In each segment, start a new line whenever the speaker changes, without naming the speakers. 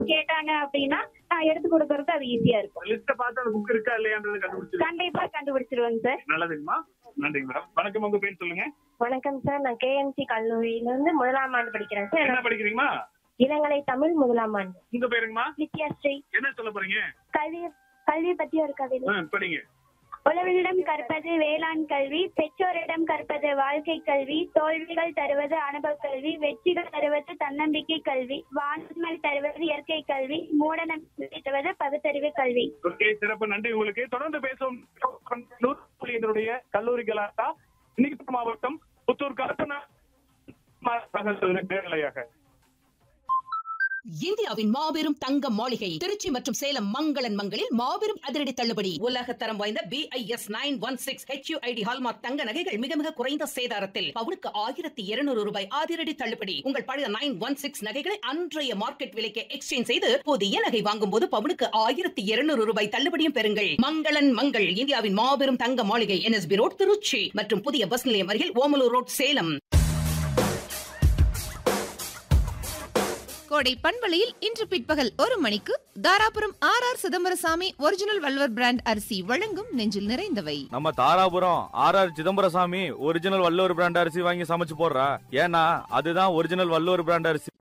கேட்டாங்க அப்படின்னா நான் எடுத்து கொடுக்கறது அது ஈஸியா இருக்கும்
லிஸ்ட பார்த்து அந்த புக் இருக்கா இல்லையான்றது கண்டுபிடிச்சிருக்கேன்
கண்டிப்பா கண்டுபிடிச்சிருவேங்க சார்
நல்லதுங்கம்மா நன்றிங்க மேடம் வணக்கம் உங்க பேர் சொல்லுங்க
வணக்கம் சார் நான் கேஎம்சி கல்லூரியில இருந்து முதலாம் ஆண்டு படிக்கிறேன் சார்
என்ன படிக்கிறீங்களா
இளங்கலை தமிழ் முதலாம் ஆண்டு
உங்க பேருங்கம்மா
நித்யாஸ்ரீ
என்ன சொல்ல போறீங்க
கல்வி கல்வி பத்தி ஒரு கவிதை
ஆ, படிங்க
உழவரிடம் கற்பது வேளாண் கல்வி பெற்றோரிடம் கற்பது வாழ்க்கை கல்வி தோல்விகள் தருவது அனுபவ கல்வி வெற்றிகள் தருவது தன்னம்பிக்கை கல்வி வானமல் தருவது இயற்கை கல்வி மூட நம்பிக்கை தருவது பகுத்தறிவு கல்வி
ஓகே சிறப்பு நன்றி உங்களுக்கு தொடர்ந்து பேசும் இதனுடைய கல்லூரி கலாட்டா இன்னைக்கு மாவட்டம் புத்தூர் கலப்பன நேரலையாக
இந்தியாவின் மாபெரும் தங்க மாளிகை திருச்சி மற்றும் சேலம் மங்களன் மங்களில் மாபெரும் அதிரடி தள்ளுபடி உலக தரம் வாய்ந்த BIS nine one six HUID hallmark தங்க நகைகள் மிக மிக குறைந்த சேதாரத்தில் பவுனுக்கு ஆயிரத்தி இருநூறு ரூபாய் அதிரடி தள்ளுபடி உங்கள் பழைய நைன் ஒன் சிக்ஸ் நகைகளை அன்றைய மார்க்கெட் விலைக்கு எக்ஸ்சேஞ்ச் செய்து புதிய நகை வாங்கும் போது பவுனுக்கு ஆயிரத்தி இருநூறு ரூபாய் தள்ளுபடியும் பெறுங்கள் மங்களன் மங்கள் இந்தியாவின் மாபெரும் தங்க மாளிகை என்எஸ்பி ரோட் திருச்சி மற்றும் புதிய பஸ் நிலையம் அருகில் ஓமலூர் ரோட் சேலம்
கோடை பண்பலையில் இன்று பிற்பகல் ஒரு மணிக்கு Dharapuram R R Chidambarasamy original வல்வர் பிராண்ட் அரிசி வழங்கும் நெஞ்சில் நிறைந்தவை
நம்ம Dharapuram R R Chidambarasamy original வல்லூர் பிராண்ட் அரிசி வாங்கி சமைச்சு போடுறா ஏன்னா அதுதான் ஒரிஜினல் வல்லூர் பிராண்ட் அரிசி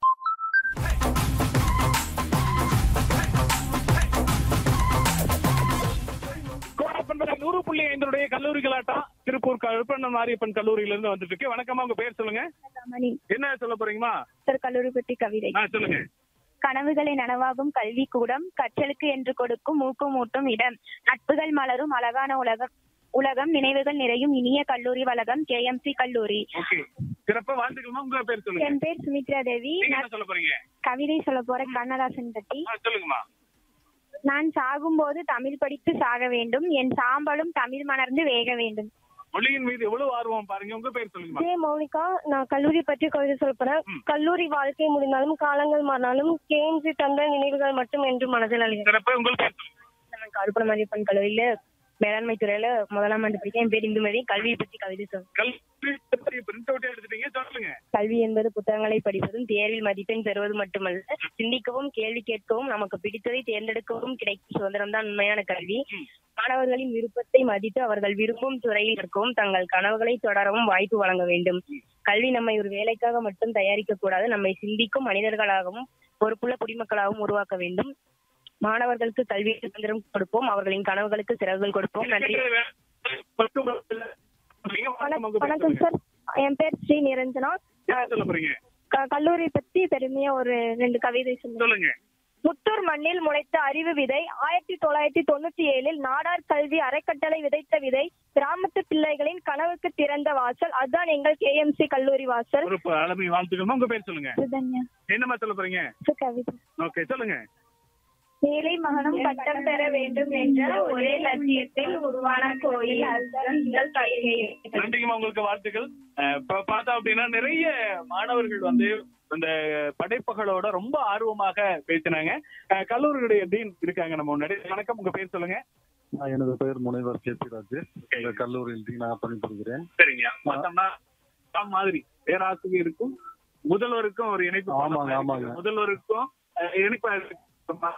கோடப்பன்பதை நூறு புள்ளி ஐந்தருடைய கல்லூரி கலாட்டா திருப்பூர் கருப்பண்ணன் மாரியப்பன் கல்லூரியில இருந்து வந்துட்டு இருக்கு வணக்கம்மா உங்க பேர் சொல்லுங்க
மணி
என்ன சொல்ல போறீங்கம்மா
சார் கல்லூரி பற்றி கவிதை
ஆ, சொல்லுங்க
கனவுகளை நனவாகும் கல்வி கூடம் கற்றலுக்கு என்று கொடுக்கும் ஊக்கமூட்டும் இடம் நட்புகள் மலரும் அழகான உலகம் உலகம் நினைவுகள் நிறையும் இனிய கல்லூரி வளகம் கேஎம்சி கல்லூரி
ஓகே சிறப்பா வாழ்த்துக்கள்மா உங்க பேர் சொல்லுங்க
என் பேர் சுமித்ரா தேவி
நீங்க
நான்
என்ன சொல்ல போறீங்க
கவிதை சொல்ல போறேன் கண்ணதாசன் பற்றி
ஆ, சொல்லுங்கம்மா
நான் சாகும்போது தமிழ் படித்து சாக வேண்டும் என் சாம்பலும் தமிழ் மலர்ந்து வேக வேண்டும்
மொழியின் மீது எவ்வளவு ஆர்வம் பாருங்க உங்க பேர் சொல்லுங்கம்மா
ஜே மௌனிகா நான் கல்லூரி பற்றி கவிதை சொல்ல போறேன் கல்லூரி வாழ்க்கை முடிந்தாலும் காலங்கள் மாறினாலும் கேஎம்சி தந்த நினைவுகள் மட்டும் என்று மனதில் அழிகிறது
சிறப்பு உங்கள் பேர் சொல்லுங்க
நான் கருப்பண மதிப்பெண் கல்லூரியில மேலாண்மை துறையில முதலாம் ஆண்டு படிக்க என் பேர் இந்துமதி கல்வியை பற்றி கவிதை சொல்ல
கல்வி பிரிண்ட் அவுட் எடுத்துட்டீங்க சொல்லுங்க
கல்வி என்பது புத்தகங்களை படிப்பதும் தேர்வில் மதிப்பெண் பெறுவது மட்டுமல்ல சிந்திக்கவும் கேள்வி கேட்கவும் நமக்கு பிடித்ததை தேர்ந்தெடுக்கவும் கிடைக்கும் சுதந்திரம் தான் உண்மையான கல்வி மாணவர்களின் விருப்பத்தை மதித்து அவர்கள் விரும்பும் துறையில் கற்கவும் தங்கள் கனவுகளை தொடரவும் வாய்ப்பு வழங்க வேண்டும் கல்வி நம்மை ஒரு வேலைக்காக மட்டும் தயாரிக்க கூடாது நம்மை சிந்திக்கும் மனிதர்களாகவும் பொறுப்புள்ள குடிமக்களாகவும் உருவாக்க வேண்டும் மாணவர்களுக்கு கல்வி சுதந்திரம் கொடுப்போம் அவர்களின் கனவுகளுக்கு சிறகுகள் கொடுப்போம் நன்றி
வணக்கம் சார் என் பேர் ஸ்ரீ நிரஞ்சனா
என்ன சொல்ல போறீங்க
க- கல்லூரி பத்தி பெருமையா ஒரு ரெண்டு கவிதை சொல்லுங்க
சொல்லுங்க
முத்தூர் மண்ணில் முளைத்த அறிவு விதை ஆயிரத்தி தொள்ளாயிரத்தி தொண்ணூத்தி ஏழில் நாடார் கல்வி அறக்கட்டளை விதைத்த விதை கிராமத்து பிள்ளைகளின் கனவுக்கு திறந்த வாசல் அதுதான் எங்கள் கேஎம்சி கல்லூரி வாசல்
ஒரு அளமை வாழ்த்துக்கள்மா உங்க பேர் சொல்லுங்க
சுதன்யா
என்னம்மா சொல்ல போறீங்க
கவிதை
ஓகே சொல்லுங்க
ஏழை மகனும் பட்டம் பெற வேண்டும் என்ற ஒரே லட்சியத்தில் உருவான கோயில் அதுதான் எங்கள் கல்வி
நன்றிங்கம்மா உங்களுக்கு வாழ்த்துக்கள் அஹ் இப்ப பார்த்தா அப்படின்னா நிறைய மாணவர்கள் வந்து இந்த படைப்புகளோட ரொம்ப ஆர்வமாக பேசினாங்க அஹ் கல்லூரியுடைய டீன் இருக்காங்க நம்ம முன்னாடி வணக்கம் உங்க பேர் சொல்லுங்க
ஆ, எனது பெயர் முனைவர் கே பி ராஜேஷ் இந்த கல்லூரியில் டீனாக பணிபுரிகிறேன்
சரிங்க பார்த்தோம்னா ஆம் மாதிரி பேராசிரியருக்கும் முதல்வருக்கும் ஒரு இணைப்பு பண்ண
ஆமாங்க,
மாதிரி
ஆமாங்க.
இருக்கு. முதல்வருக்கும் அஹ், இணைப்பா இருக்குமா?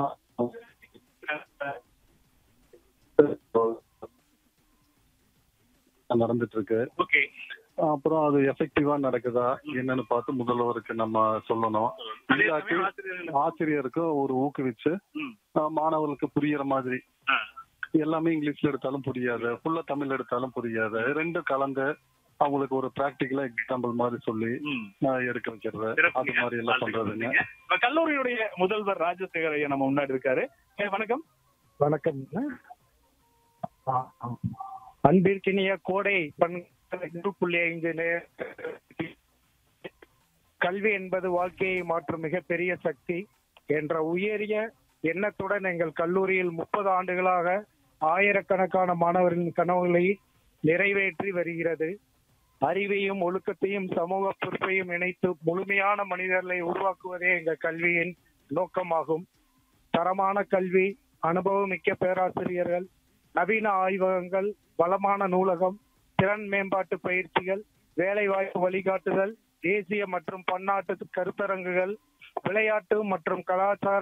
நடந்துட்டு இருக்கு
ஓகே
அப்புறம் அது எஃபெக்டிவா நடக்குதா என்னன்னு பார்த்து முதல்வருக்கு நம்ம சொல்லணும்
அதே
இல்லாட்டி
சமயம் ஆசிரியர்களுக்கு
ஆசிரியருக்கு ஒரு ஊக்குவிச்சு
ம்.
ஆ, மாணவர்களுக்கு புரியுற மாதிரி
ஆ.
எல்லாமே இங்கிலீஷ்ல எடுத்தாலும் புரியாது ஃபுல்லா தமிழ் எடுத்தாலும் புரியாது ரெண்டும் கலந்து அவங்களுக்கு ஒரு பிராக்டிக்கலா எக்ஸாம்பிள் மாதிரி சொல்லி
ம்.
ஆ, எடுக்க வைக்கிறது அது
சிறப்புங்க.
மாதிரி எல்லாம்
வாழ்த்துக்கள்
பண்றதுங்க
சொன்னீங்க. இப்ப கல்லூரியுடைய முதல்வர் ராஜசேகர் ஐயா நம்ம முன்னாடி இருக்காரு ஏ, வணக்கம்
வணக்கம் ஆ, ஆ. அன்பிற்கினிய கோடை பண் நூறு புள்ளி ஐந்து நே- கல்வி என்பது வாழ்க்கையை மாற்றும் மிகப்பெரிய சக்தி என்ற உயரிய எண்ணத்துடன் எங்கள் கல்லூரியில் முப்பது ஆண்டுகளாக ஆயிரக்கணக்கான மாணவர்களின் கனவுகளை நிறைவேற்றி வருகிறது அறிவையும் ஒழுக்கத்தையும் சமூக பொறுப்பையும் இணைத்து முழுமையான மனிதர்களை உருவாக்குவதே எங்கள் கல்வியின் நோக்கமாகும் தரமான கல்வி அனுபவமிக்க பேராசிரியர்கள் நவீன ஆய்வகங்கள் வளமான நூலகம் திறன் மேம்பாட்டு பயிற்சிகள் வேலைவாய்ப்பு வழிகாட்டுதல் தேசிய மற்றும் பன்னாட்டு கருத்தரங்குகள் விளையாட்டு மற்றும் கலாச்சார